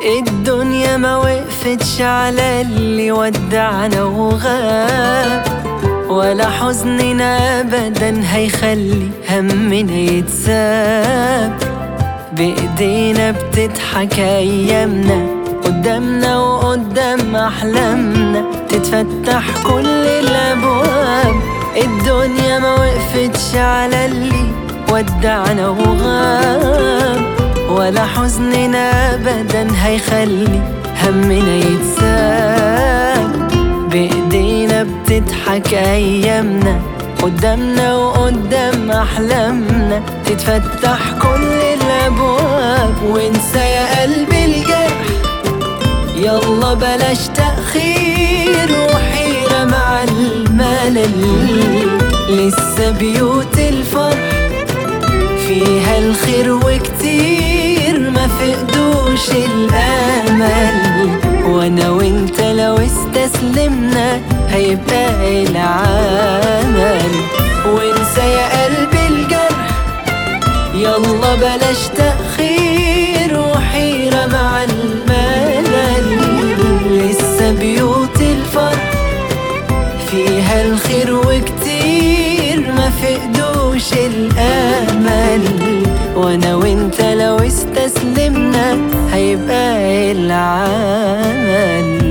الدنيا ما وقفتش على اللي ودعنا وغاب ولا حزننا ابدا هيخلي همنا يتساب بايدينا بتضحك ايامنا قدامنا وقدام احلامنا تتفتح كل الابواب الدنيا ما وقفتش على اللي ودعنا وغاب ولا حزننا ابدا هيخلي همنا يتساب بايدينا بتضحك ايامنا قدامنا وقدام احلامنا تتفتح كل الابواب وانسى يا قلبي الجرح يلا بلاش تأخير وحيرة مع الملل لسه بيوت الفرح فيها الخير وكتير ما فقدوش الامل وانا وانت لو استسلمنا هيبقى العمل وانسى يا قلبي الجرح يلا بلاش تأخير وحيرة مع الملل لسه بيوت الفرح فيها الخير وكتير ما فقدوش الامل وانا وانت لو استسلمنا هيبقى العمل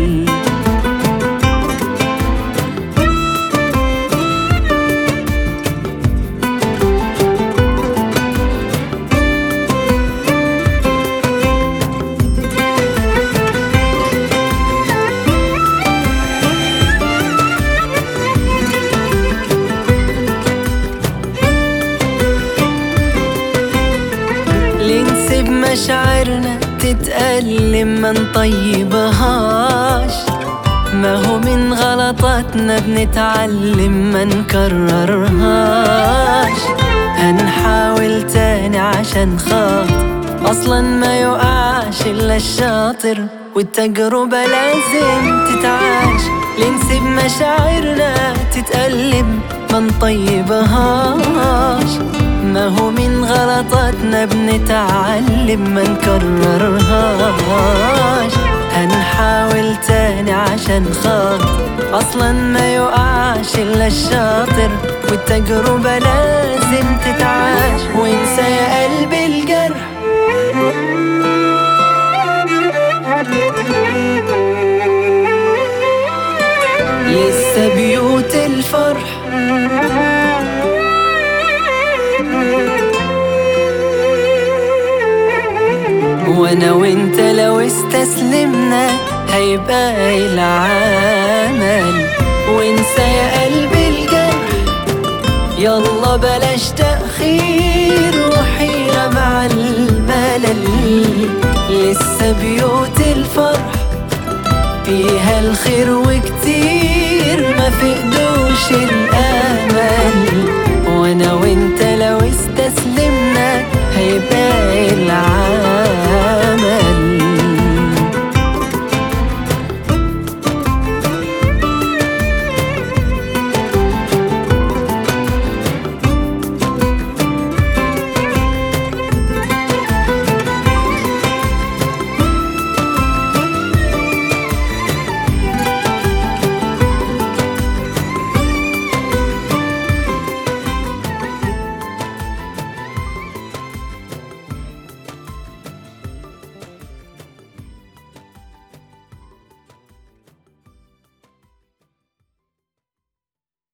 ليه نسيب مشاعرنا تتألم ما نطيبهاش ما هو من غلطاتنا بنتعلم ما نكررهاش هنحاول تاني عشان خاطر اصلا ما يقعش الا الشاطر والتجربة لازم تتعاش لنسيب مشاعرنا تتألم ما نطيبهاش ما هو من غلطاتنا بنتعلم ما نكررهاش هنحاول تاني عشان خاطر اصلا ما يقعش الا الشاطر والتجربة لازم تتعاش وانسى يا قلبي الجرح لسه بيوت الفرح وانا وانت لو استسلمنا هيبقى العمل وانسى يا قلبي الجرح يلا بلاش تأخير وحيرة مع الملل لسه بيوت الفرح فيها الخير وكتير ما فقدوش الأمل